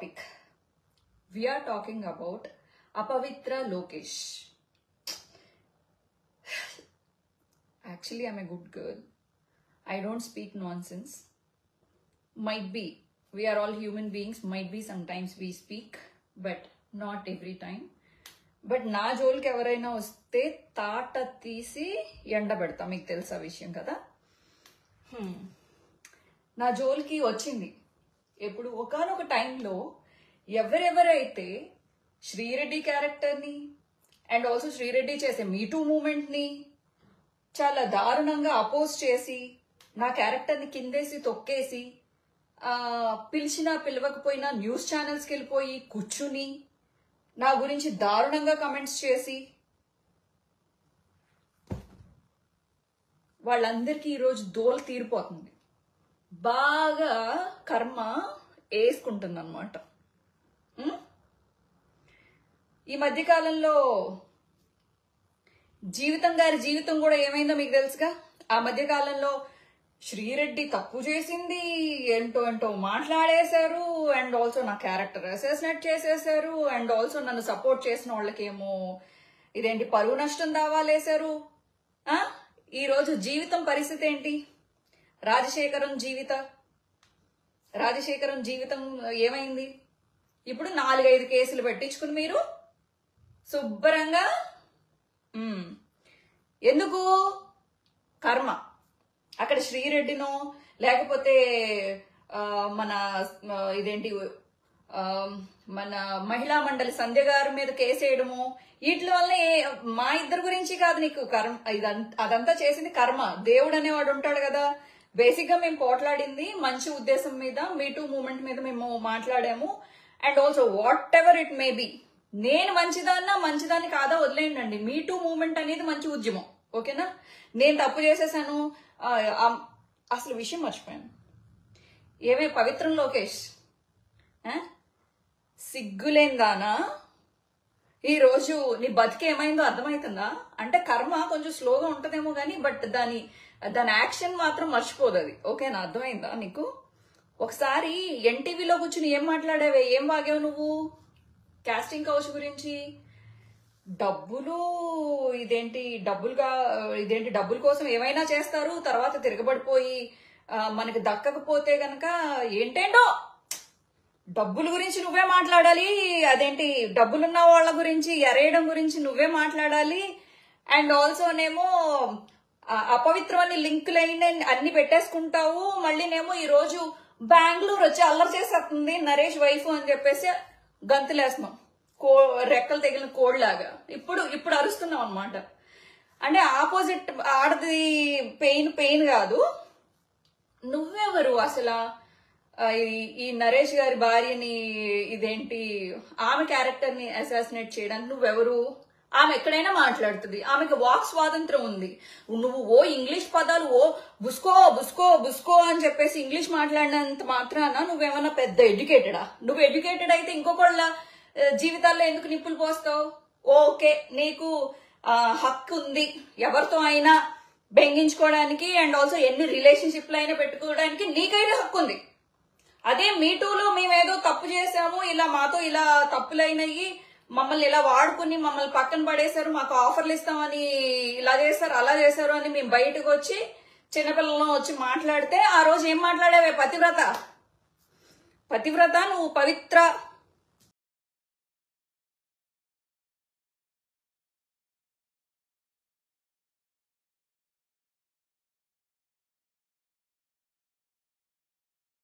Topic we are talking about అపవిత్ర Lokesh actually I'm a good girl I don't speak nonsense might be we are all human beings might be sometimes we speak but not every time but నా జోలికి ఎవరైనా వస్తే తాట తీసి ఎండబెడతా మీకు తెలుసా విషయం కదా Hmm. నా జోలికి వచ్చింది ఎప్పుడు ఒకనొక టైంలో ఎవరెవరైతే శ్రీరెడ్డి క్యారెక్టర్ని అండ్ ఆల్సో శ్రీరెడ్డి చేసే మీటూ మూమెంట్ని చాలా దారుణంగా అపోజ్ చేసి నా క్యారెక్టర్ని కిందేసి తొక్కేసి ఆ, పిలిచినా పిలవకపోయినా న్యూస్ ఛానల్స్కి వెళ్ళిపోయి కూర్చుని నా గురించి దారుణంగా కమెంట్స్ చేసి వాళ్ళందరికీ ఈరోజు దోలు తీరిపోతుంది బాగా కర్మ వేసుకుంటుంది అనమాట ఈ మధ్యకాలంలో జీవితం గారి జీవితం కూడా ఏమైందో మీకు తెలుసుగా ఆ మధ్య కాలంలో శ్రీరెడ్డి తప్పు చేసింది ఏంటో ఏంటో మాట్లాడేశారు అండ్ ఆల్సో నా క్యారెక్టర్ అసెస్నెట్ చేసేసారు అండ్ ఆల్సో నన్ను సపోర్ట్ చేసిన వాళ్ళకేమో ఇదేంటి పరువు నష్టం దావాలేశారు ఆ? ఈ రోజు జీవితం పరిస్థితి ఏంటి రాజశేఖరం జీవిత రాజశేఖరం జీవితం ఏమైంది ఇప్పుడు నాలుగైదు కేసులు పెట్టించుకుని మీరు శుభ్రంగా మ్మ్. ఎందుకు కర్మ అక్కడ శ్రీరెడ్డినో లేకపోతే ఆ, మన ఆ, ఇదేంటి ఆ, మన మహిళా మండలి సంధ్య గారి మీద కేసేయడము వీటి వల్ల ఏ- మా ఇద్దరి గురించి కాదు నీకు కర్మ ఇదంతా అదంతా చేసింది కర్మ దేవుడు అనేవాడు ఉంటాడు కదా బేసిక్ గా మేము పోట్లాడింది మంచి ఉద్దేశం మీద మీటూ మూమెంట్ మీద మేము మాట్లాడాము and also whatever it may be నేను మంచిదాన్నా మంచిదాన్ని కాదా వదిలేయండి మీ టూ మూమెంట్ అనేది మంచి ఉద్యమం ఓకేనా నేను తప్పు చేసేసాను ఆ, ఆ, అసలు విషయం మర్చిపోయాను ఏమే పవిత్రం లోకేష్ ఆ? సిగ్గులేందానా ఈ రోజు నీ బతికి ఏమైందో అర్థమవుతుందా అంటే కర్మ కొంచెం స్లోగా ఉంటదేమో కానీ బట్ దాని దాని యాక్షన్ మాత్రం మర్చిపోదు అది ఓకేనా అర్థమైందా నీకు ఒకసారి ఎన్టీవీలో కూర్చుని ఏం మాట్లాడావే ఏం వాగావు నువ్వు కాస్టింగ్ కౌచ్ గురించి డబ్బులు ఇదేంటి డబ్బులుగా ఇదేంటి డబ్బుల కోసం ఏమైనా చేస్తారు తర్వాత తిరగబడిపోయి ఆ, మనకి దక్కకపోతే గనక ఏంటేంటో డబ్బుల గురించి నువ్వే మాట్లాడాలి అదేంటి డబ్బులున్న వాళ్ళ గురించి ఎరేయడం గురించి నువ్వే మాట్లాడాలి అండ్ ఆల్సోనేమో ఆ, అపవిత్రమైన లింకులైన అన్ని పెట్టేసుకుంటావు మళ్ళీనేమో ఈ రోజు బెంగళూరు వచ్చి అల్లరి చేసేస్తుంది నరేష్ వైఫ్ అని చెప్పేసి గంతులేస్తున్నాం కో రెక్కలు తగిలిన కోడ్లాగా ఇప్పుడు ఇప్పుడు అరుస్తున్నాం అనమాట అంటే ఆపోజిట్ ఆడది పెయిన్ పెయిన్ కాదు నువ్వెవరు అసలు ఆ, ఈ- ఈ నరేష్ గారి భార్యని ఇదేంటి ఆమె క్యారెక్టర్ ని అసాసినేట్ చేయడానికి నువ్వెవరు ఆమె ఎక్కడైనా మాట్లాడుతుంది ఆమెకి వాక్ స్వాతంత్రం ఉంది నువ్వు ఓ ఇంగ్లీష్ పదాలు ఓ బుస్కో బుస్కో బుస్కో అని చెప్పేసి ఇంగ్లీష్ మాట్లాడినంత మాత్రాన నువ్వేమన్నా పెద్ద ఎడ్యుకేటెడా నువ్వు ఎడ్యుకేటెడ్ అయితే ఇంకొకళ్ళ ఆ, జీవితాల్లో ఎందుకు నిప్పులు పోస్తావు ఓకే నీకు ఆ, హక్కు ఉంది ఎవరితో అయినా బెంగించుకోవడానికి అండ్ ఆల్సో ఎన్ని రిలేషన్షిప్లు అయినా పెట్టుకోవడానికి నీకైతే హక్కు ఉంది అదే మీటూలో మేమేదో తప్పు చేసాము ఇలా మాతో ఇలా తప్పులైనవి మమ్మల్ని ఇలా వాడుకుని మమ్మల్ని పక్కన పడేశారు మాకు ఆఫర్లు ఇస్తామని ఇలా చేశారు అలా చేశారు అని మేము బయటకు వచ్చి చిన్నపిల్లలను వచ్చి మాట్లాడితే ఆ రోజు ఏం మాట్లాడావే పతివ్రత పతివ్రత నువ్వు పవిత్ర